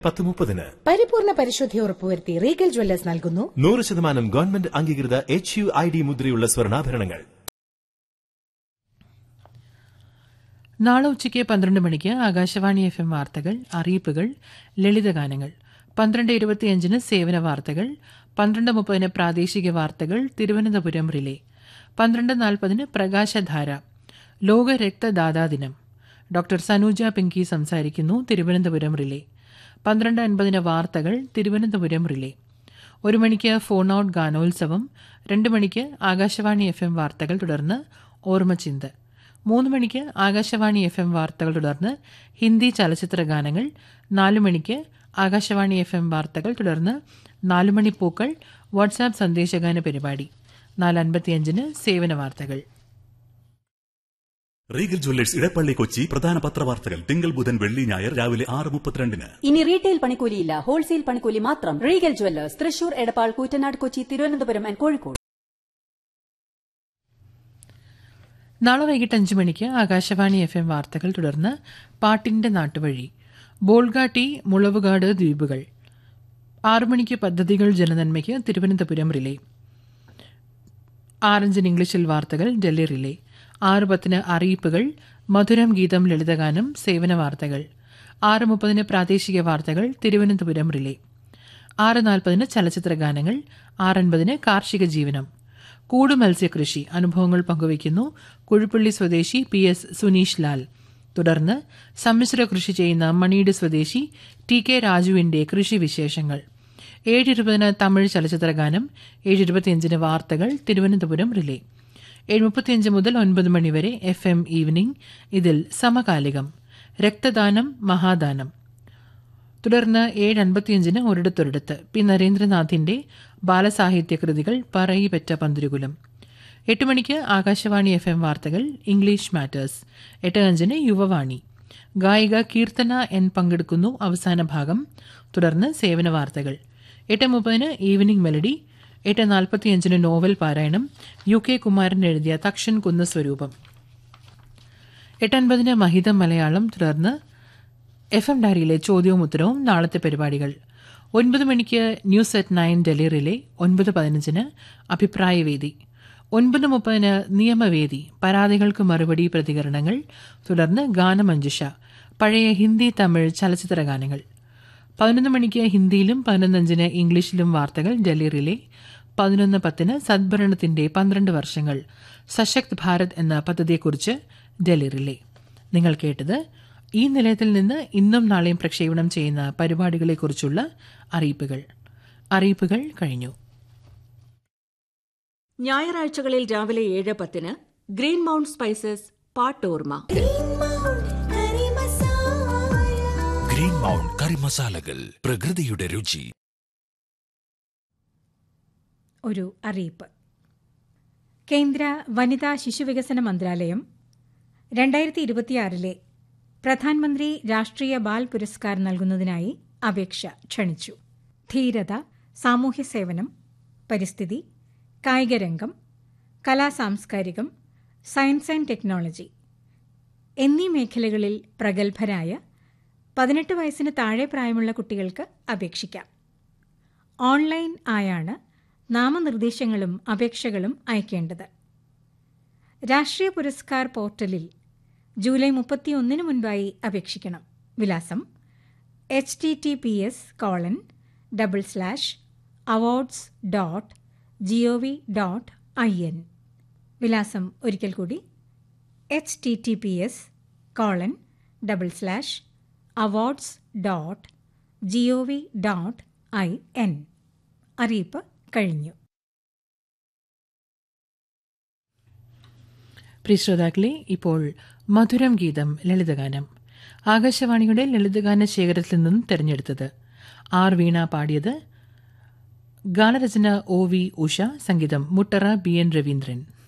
പത്ത് മുപ്പതിന് പരിപൂർണ പരിശുദ്ധി ഉറപ്പുവരുത്തി റീഗൽ ജ്വല്ലേഴ്സ് നൽകുന്നു നൂറ് ശതമാനം ഗവൺമെന്റ് അംഗീകൃത എച്ച് യു ഐ ഡി മുദ്രയുള്ള സ്വർണ്ണാഭരണങ്ങൾ നാളെ ഉച്ചയ്ക്ക് പന്ത്രണ്ട് മണിക്ക് ആകാശവാണി എഫ് എം വാർത്തകൾ അറിയിപ്പുകൾ ലളിതഗാനങ്ങൾ പന്ത്രണ്ട് ഇരുപത്തിയഞ്ചിന് സേവന വാർത്തകൾ പന്ത്രണ്ട് മുപ്പതിന് പ്രാദേശിക വാർത്തകൾ തിരുവനന്തപുരം റിലേ പന്ത്രണ്ട് നാൽപ്പതിന് പ്രകാശധാര ലോക രക്തദാതാ ദിനം ഡോക്ടർ സനൂജ പിങ്കി സംസാരിക്കുന്നു തിരുവനന്തപുരം റിലേ പന്ത്രണ്ട് അൻപതിന് വാർത്തകൾ തിരുവനന്തപുരം റിലേ ഒരു മണിക്ക് ഫോൺ ഔട്ട് ഗാനോത്സവം രണ്ട് മണിക്ക് ആകാശവാണി എഫ് എം വാർത്തകൾ തുടർന്ന് ഓർമ്മചിന്ത് മൂന്ന് മണിക്ക് ആകാശവാണി എഫ് എം വാർത്തകൾ തുടർന്ന് ഹിന്ദി ചലച്ചിത്ര ഗാനങ്ങൾ നാല് മണിക്ക് ആകാശവാണി എഫ് എം വാർത്തകൾ തുടർന്ന് നാലുമണി പൂക്കൾ വാട്സാപ്പ് സന്ദേശഗാന പരിപാടി നാല് അൻപത്തിയഞ്ചിന് സേവന വാർത്തകൾ റീഗൽ ജ്വല്ലേഴ്സ് ഇടപ്പള്ളി കൊച്ചി പ്രധാന പത്രവാർത്തകൾ തിങ്കൾ ബുധൻ വെള്ളി ഞായർ രാവിലെ ആറ് മുപ്പത്തിരണ്ടിന് ഇനി റീറ്റെയിൽ പണിക്കൂലിയില്ല ഹോൾസെയിൽ പണിക്കൂലി മാത്രം regal jewellers Thrissur Edappal Koottanad Kochi Thiruvananthapuram and Kozhikode നാളെ വൈകിട്ട് അഞ്ച് മണിക്ക് ആകാശവാണി എഫ് എം വാർത്തകൾ തുടർന്ന് പാട്ടിന്റെ നാട്ടുവഴി ബോൾഗാട്ടി മുളവുകാട് ദ്വീപുകൾ ആറു മണിക്ക് പദ്ധതികൾ ജനനന്മയ്ക്ക് തിരുവനന്തപുരം റിലേ ആറഞ്ചിന് ഇംഗ്ലീഷിൽ വാർത്തകൾ ഡൽഹി റിലേ ആറ് പത്തിന് അറിയിപ്പുകൾ മധുരം ഗീതം ലളിതഗാനം സേവന വാർത്തകൾ ആറ് മുപ്പതിന് പ്രാദേശിക വാർത്തകൾ തിരുവനന്തപുരം റിലേ ആറ് നാൽപ്പതിന് ചലച്ചിത്ര ഗാനങ്ങൾ ആറൻപതിന് കാർഷിക ജീവനം കൂട് മത്സ്യകൃഷി അനുഭവങ്ങൾ പങ്കുവയ്ക്കുന്നു കുഴുപ്പള്ളി സ്വദേശി പി എസ് സുനീഷ് ലാൽ തുടർന്ന് സമ്മിശ്ര കൃഷി ചെയ്യുന്ന മണീട് സ്വദേശി ടി കെ രാജുവിന്റെ കൃഷി വിശേഷങ്ങൾ ഏഴ് ഇരുപതിന് തമിഴ് ചലച്ചിത്ര ഗാനം ഏഴ് ഇരുപത്തിയഞ്ചിന് വാർത്തകൾ തിരുവനന്തപുരം റിലേ ഏഴ് മുപ്പത്തിയഞ്ച് മുതൽ ഒൻപത് മണിവരെ എഫ് എം ഈവനിംഗ് ഇതിൽ സമകാലികം രക്തദാനം മഹാദാനം തുടർന്ന് ഏഴ് അൻപത്തിയഞ്ചിന് ഒരിടത്തൊരിടത്ത് പി നരേന്ദ്രനാഥിന്റെ ബാലസാഹിത്യ കൃതികൾ പറയിപ്പറ്റ പന്തിരുകുലം എട്ട് മണിക്ക് ആകാശവാണി എഫ് എം വാർത്തകൾ ഇംഗ്ലീഷ് മാറ്റേഴ്സ് എട്ട് അഞ്ചിന് യുവവാണി ഗായിക കീർത്തന എൻ പങ്കെടുക്കുന്നു അവസാന ഭാഗം തുടർന്ന് സേവന വാർത്തകൾ എട്ട് മുപ്പതിന് ഈവനിംഗ് മെലഡി എട്ട് നാൽപ്പത്തിയഞ്ചിന് നോവൽ പാരായണം യു കെ കുമാരൻ എഴുതിയ തക്ഷൻ കുന്ന സ്വരൂപം എട്ടൻപതിന് മഹിതം മലയാളം തുടർന്ന് എഫ് എം ഡയറിയിലെ ചോദ്യവും ഉത്തരവും നാളത്തെ പരിപാടികൾ ഒൻപത് മണിക്ക് news at nine Delhi relay ഒൻപത് പതിനഞ്ചിന് അഭിപ്രായവേദി ഒൻപത് മുപ്പതിന് നിയമവേദി പരാതികൾക്ക് മറുപടി പ്രതികരണങ്ങൾ തുടർന്ന് ഗാനമഞ്ജുഷ പഴയ ഹിന്ദി തമിഴ് ചലച്ചിത്ര ഗാനങ്ങൾ പതിനൊന്ന് മണിക്ക് ഹിന്ദിയിലും പതിനൊന്നഞ്ചിന് ഇംഗ്ലീഷിലും വാർത്തകൾ ഡൽഹി റിലേ പതിനൊന്ന് പത്തിന് സദ്ഭരണത്തിന്റെ പന്ത്രണ്ട് വർഷങ്ങൾ സശക്ത് ഭാരത് എന്ന പദ്ധതിയെക്കുറിച്ച് ഡൽഹി റിലേ നിങ്ങൾ കേട്ടത് ഈ നിലയത്തിൽ നിന്ന് ഇന്നും നാളെയും പ്രക്ഷേപണം ചെയ്യുന്ന പരിപാടികളെക്കുറിച്ചുള്ള അറിയിപ്പുകൾ അറിയിപ്പുകൾ കഴിഞ്ഞു ഞായറാഴ്ചകളിൽ രാവിലെ ഏഴ് പത്തിന് ഗ്രീൻ മൗണ്ട് സ്പൈസസ് പാട്ടോർമ ഗ്രീൻ മൗണ്ട് കറി മസാലകൾ പ്രകൃതിയുടെ രുചി ഒരു അറിയിപ്പ് കേന്ദ്ര വനിതാ ശിശുവികസന മന്ത്രാലയം രണ്ടായിരത്തി ഇരുപത്തിയാറിലെ പ്രധാനമന്ത്രി രാഷ്ട്രീയ ബാൽ പുരസ്കാർ നൽകുന്നതിനായി അപേക്ഷ ക്ഷണിച്ചു ധീരത സാമൂഹ്യ സേവനം പരിസ്ഥിതി കായികരംഗം കലാസാംസ്കാരികം സയൻസ് ആൻഡ് ടെക്നോളജി എന്നീ മേഖലകളിൽ പ്രഗത്ഭരായ പതിനെട്ട് വയസ്സിന് താഴെ പ്രായമുള്ള കുട്ടികൾക്ക് അപേക്ഷിക്കാം ഓൺലൈൻ ആയാണ് നാമനിർദ്ദേശങ്ങളും അപേക്ഷകളും അയക്കേണ്ടത് രാഷ്ട്രീയ പുരസ്കാർ പോർട്ടലിൽ ജൂലൈ മുപ്പത്തിയൊന്നിന് മുൻപായി അപേക്ഷിക്കണം വിലാസം H T T P S colon double slash awards dot G O V dot I N വിലാസം ഒരിക്കൽ കൂടി H T T P S colon double slash awards dot G O V dot I N അറിയിപ്പ് കഴിഞ്ഞു പ്രിയ ശ്രോതാക്കളെ ഇപ്പോൾ മധുരം ഗീതം ലളിതഗാനം ആകാശവാണിയുടെ ലളിതഗാന ശേഖരത്തിൽ നിന്നും തെരഞ്ഞെടുത്തത് ആർ വീണ പാടിയത് ഗാനരചന ഒ വി ഉഷ സംഗീതം മുട്ടറ ബി എൻ രവീന്ദ്രൻ